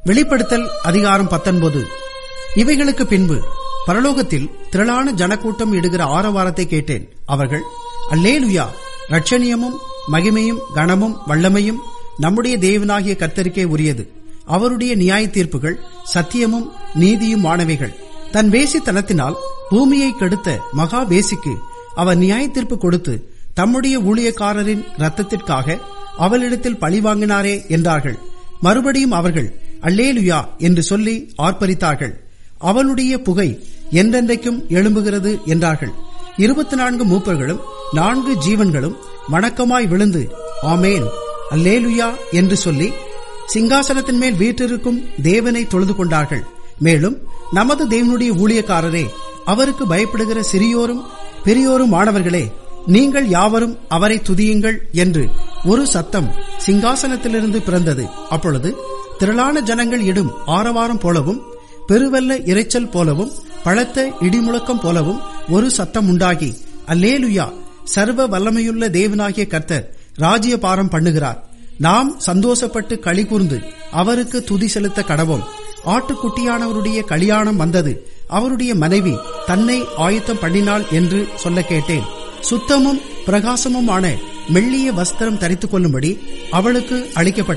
வெளிப்படுத்தல் அதிகாரம் பத்தொன்பது இவைகளுக்கு பின்பு பரலோகத்தில் திரளான ஜனக்கூட்டம் இடுகிற ஆரவாரத்தை கேட்டேன் அவர்கள் அல்லேலுயா ரட்சணியமும் மகிமையும் கனமும் வல்லமையும் நம்முடைய தேவனாகிய கர்த்தருக்கே உரியது அவருடைய நியாய தீர்ப்புகள் சத்தியமும் நீதியும் ஆனவைகள் தன் வேசித்தனத்தினால் பூமியை கெடுத்த மகா வேசிக்கு அவர் நியாய தீர்ப்பு கொடுத்து தம்முடைய ஊழியக்காரரின் ரத்தத்திற்காக அவளிடத்தில் பழிவாங்கினாரே என்றார்கள் மறுபடியும் அவர்கள் அல்லேலுயா என்று சொல்லி ஆர்ப்பரித்தார்கள் அவளுடைய புகை என்றென்றைக்கும் எழும்புகிறது என்றார்கள் இருபத்தி நான்கு மூப்பர்களும் நான்கு ஜீவன்களும் வணக்கமாய் விழுந்து ஆமேன் அல்லேலுயா என்று சொல்லி சிங்காசனத்தின் மேல் வீற்றிருக்கும் தேவனை தொழுது கொண்டார்கள் மேலும் நமது தேவனுடைய ஊழியக்காரரே அவருக்கு பயப்படுகிற சிறியோரும் பெரியோரும் மாணவர்களே நீங்கள் யாவரும் அவரை துதியுங்கள் என்று ஒரு சத்தம் சிங்காசனத்திலிருந்து பிறந்தது அப்பொழுது திரளான ஜனங்கள் இடும் ஆரவாரம் போலவும் பெருவெல்ல இரைச்சல் போலவும் பழத்த இடிமுழக்கம் போலவும் ஒரு சத்தம் உண்டாகி அல்லேலுயா சர்வ வல்லமையுள்ள தேவனாகிய கர்த்தர் ராஜ்ய பாரம் பண்ணுகிறார் நாம் சந்தோஷப்பட்டு களி கூர்ந்து அவருக்கு துதி செலுத்த கடவோம் ஆட்டுக்குட்டியானவருடைய கல்யாணம் வந்தது அவருடைய மனைவி தன்னை ஆயத்தம் பண்ணினாள் என்று சொல்ல கேட்டேன் சுத்தமும் பிரகாசமுமான மெல்லிய வஸ்திரம் தரித்துக் கொள்ளும்படி அவளுக்கு அளிக்கப்பட்டது